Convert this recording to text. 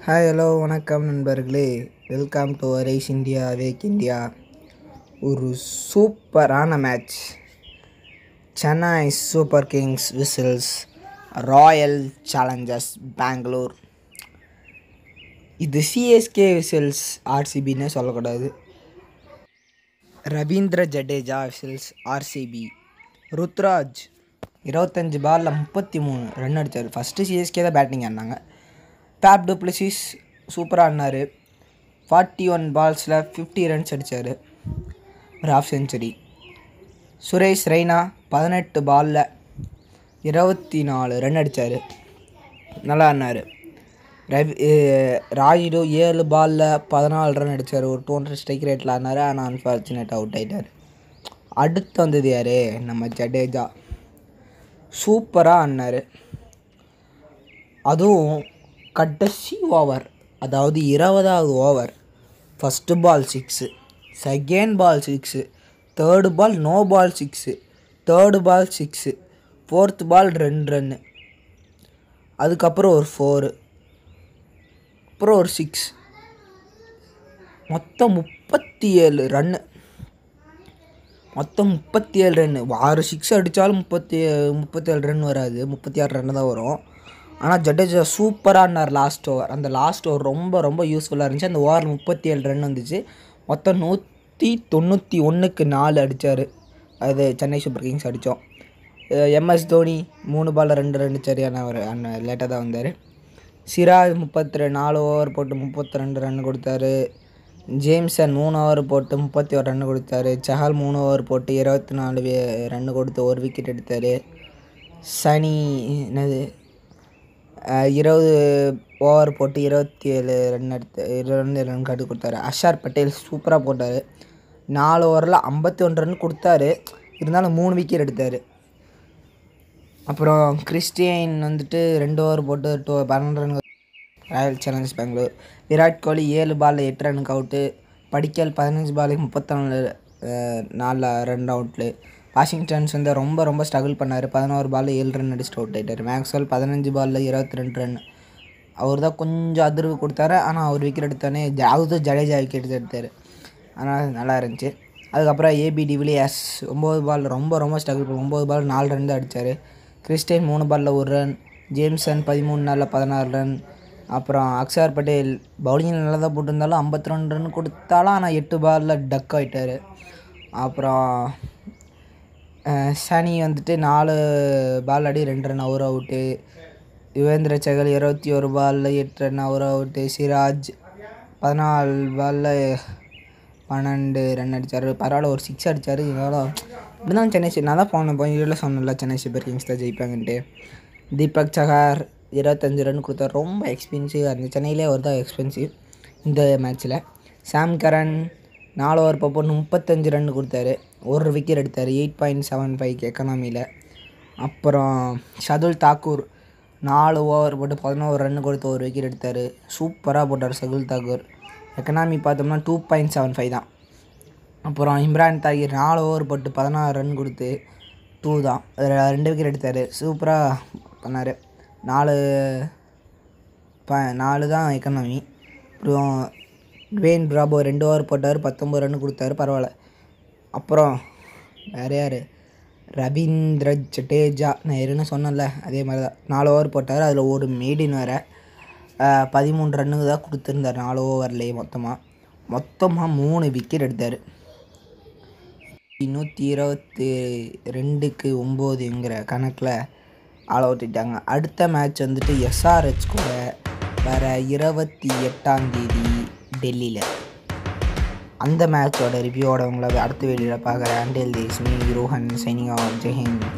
hi hello வணக்கம் நண்பர்களே welcome to rise India wake India ஒரு சூப்பரான match Chennai Super Kings whistles Royal Challengers Bangalore இது சிஎஸ்கே விசில்ஸ் ஆர்சிபின்னே சொல்லக்கூடாது ரவீந்திர ஜடேஜா விசில்ஸ் ஆர்சிபி ருத்ராஜ் இருபத்தஞ்சி பாலில் முப்பத்தி மூணு ரன் அடித்தார் ஃபஸ்ட்டு சிஎஸ்கே தான் பேட்டிங் ஆடினாங்க பேப் டுப்ளிசிஸ் சூப்பராக ஆடினார் ஃபார்ட்டி ஒன் பால்ஸில் ஃபிஃப்டி ரன்ஸ் அடித்தார் ஒரு ஹாஃப் செஞ்சுரி சுரேஷ் ரெய்னா பதினெட்டு பாலில் இருபத்தி நாலு ரன் அடித்தார் நல்லா ஆடினார் ரவி ராயுடு ஏழு பாலில் பதினாலு ரன் அடித்தார் ஒரு டூ ஹண்ட்ரட் ஸ்ட்ரைக் ரேட்டில் ஆடினார் ஆனால் அன்ஃபார்ச்சுனேட் அவுட் ஆகிட்டார் அடுத்து வந்தது யார் நம்ம ஜடேஜா சூப்பராக ஆடினார் அதுவும் கடைசி ஓவர் அதாவது இருபதாவது over first ball six second ball six third ball no ball six third ball six fourth ball ரெண்டு ரன்னு அதுக்கப்புறம் ஒரு ஃபோரு அப்புறம் ஒரு சிக்ஸ் மொத்தம் முப்பத்தி ஏழு ரன்னு மொத்தம் முப்பத்தி ஏழு ரன்னு ஆறு சிக்ஸ் அடித்தாலும் முப்பத்தி முப்பத்தி ஏழு ரன் வராது முப்பத்தி ஆறு ரன்னு தான் வரும் ஆனால் ஜடேஜா சூப்பராக ஆடினார் லாஸ்ட் ஓவர் அந்த லாஸ்ட் ஓவர் ரொம்ப ரொம்ப யூஸ்ஃபுல்லாக இருந்துச்சு அந்த ஓவர் முப்பத்தி ஏழு ரன் வந்துச்சு மொத்தம் நூற்றி தொண்ணூற்றி ஒன்றுக்கு நாலு அடித்தார் அது சென்னை சூப்பர் கிங்ஸ் அடித்தோம் எம்எஸ் தோனி மூணு பாலில் ரெண்டு ரன் சரியான அவர் லேட்டாக தான் வந்தார் சிராஜ் முப்பத்தி ரெண்டு நாலு ஓவர் போட்டு முப்பத்தி ரெண்டு ரன் கொடுத்தாரு ஜேம்சன் மூணு ஓவர் போட்டு முப்பத்தி ஒரு ரன் கொடுத்தாரு சஹால் மூணு ஓவர் போட்டு இருபத்தி நாலு ரன் கொடுத்து ஒரு விக்கெட் எடுத்தார் சனி என்னது இருபது ஓவர் போட்டு இருபத்தி ஏழு ரன் எடுத்து இருபது ரன் கட்டு கொடுத்தாரு அஷார் பட்டேல் சூப்பராக போட்டார் நாலு ஓவரில் ஐம்பத்தி ஒன்று ரன் கொடுத்தாரு இருந்தாலும் மூணு விக்கெட் எடுத்தார் அப்புறம் கிறிஸ்டியன் வந்துட்டு ரெண்டு ஓவர் போட்டு டூ பன்னெண்டு run Royal Challengers Bangalore Virat Kohli ஏழு பாலில் எட்டு ரனுக்கு அவுட்டு படிக்கல் பதினஞ்சு பாலுக்கு முப்பத்தி நாலு ரன் அவுட்லு வாஷிங்டன்ஸ் வந்து ரொம்ப ரொம்ப ஸ்ட்ரகிள் பண்ணார் பதினோரு பாலில் ஏழு ரன் அடிச்சுட்டு அவுட் ஆகிட்டார் மேக்ஸ்வெல் பதினஞ்சு பாலில் இருபத்தி ரெண்டு ரன் அவர் தான் கொஞ்சம் அதிர்வு கொடுத்தாரு ஆனால் அவர் விக்கெட் எடுத்தோடனே ஜாவது ஜடேஜா விக்கெட் எடுத்தார் ஆனால் நல்லா இருந்துச்சு அதுக்கப்புறம் ஏபி டிவிலியர்ஸ் ஒம்பது பால் ரொம்ப ரொம்ப ஸ்ட்ரகிள் பண்ண ஒம்பது பால் நாலு ரன் தான் அடித்தார் கிறிஸ்டைன் மூணு பாலில் ஒரு ரன் ஜேம்சன் பதிமூணு நாளில் பதினாறு ரன் அப்புறம் அக்ஷர் பட்டேல் பவுலிங் நல்லா தான் போட்டிருந்தாலும் ஐம்பத்தி ரெண்டு ரன் கொடுத்தாலும் ஆனால் எட்டு பாலில் டக் ஆகிட்டார் அப்புறம் சனி வந்துட்டு நாலு பால் அடி ரெண்டு ரன் அவர் அவுட்டு யுவேந்திர சகல் இருபத்தி ஒரு பாலில் எட்டு ரன் அவர் அவுட்டு சிராஜ் பதினாலு பாலில் பன்னெண்டு ரன் அடித்தார் பரவாயில்ல ஒரு சிக்ஸ் அடித்தார் இருந்தாலும் இப்படி தான் சென்னை நான் தான் போன போயில சொன்னல சென்னை சூப்பர் கிங்ஸ் தான் ஜெயிப்பாங்கன்ட்டு தீபக் சஹார் இருபத்தஞ்சி ரன் கொடுத்தார் ரொம்ப எக்ஸ்பென்சிவாக இருந்துச்சு சென்னையிலே அவர் தான் எக்ஸ்பென்சிவ் இந்த மேட்ச்சில் சாம் கரன் நாலு ஓவர் போட்டு முப்பத்தஞ்சு ரன் கொடுத்தாரு ஒரு விக்கெட் எடுத்தார் எயிட் பாயிண்ட் செவன் ஃபைவ் எக்கனாமியில் அப்புறம் ஷதுல் தாக்கூர் நாலு ஓவர் போட்டு பதினோரு ரன் கொடுத்து ஒரு விக்கெட் எடுத்தார் சூப்பராக போட்டார் சதுல் தாக்கூர் எக்கனாமி பார்த்தோம்னா டூ பாயிண்ட் செவன் ஃபைவ் தான் அப்புறம் இம்ரான் தாகிர் நாலு ஓவர் போட்டு பதினாறு ரன் கொடுத்து டூ தான் ரெண்டு விக்கெட் எடுத்தார் சூப்பராக பண்ணார் நாலு ப நாலு தான் எக்கனாமி அப்புறம் ட்வேன் பிராபோ ரெண்டு ஓவர் போட்டார் பத்தொம்பது ரன் கொடுத்தாரு பரவாயில்ல அப்புறம் வேறு யார் ரவீந்திர ஜடேஜா நான் ஏற்கனவே சொன்னேன்ல அதே மாதிரி தான் நாலு ஓவர் போட்டார் அதில் ஒரு மெய்டின் வேறு பதிமூணு ரன்னுக்கு தான் கொடுத்துருந்தார் நாலு ஓவர்லேயே மொத்தமாக மொத்தமாக மூணு விக்கெட் எடுத்தார் நூற்றி இருபத்தி ரெண்டுக்கு ஒம்போதுங்கிற கணக்கில் ஆல் அவுட்டிட்டாங்க அடுத்த மேட்ச் வந்துட்டு எஸ்ஆர்ஹெச் கூட வர இருபத்தி எட்டாம் தேதி டெல்லியில் அந்த மேட்சோட ரிவ்யூவோட உங்களை அடுத்த வீடியோவில் பார்க்குறேன் until then me Rohan signing off ஜெய்ஹிந்த்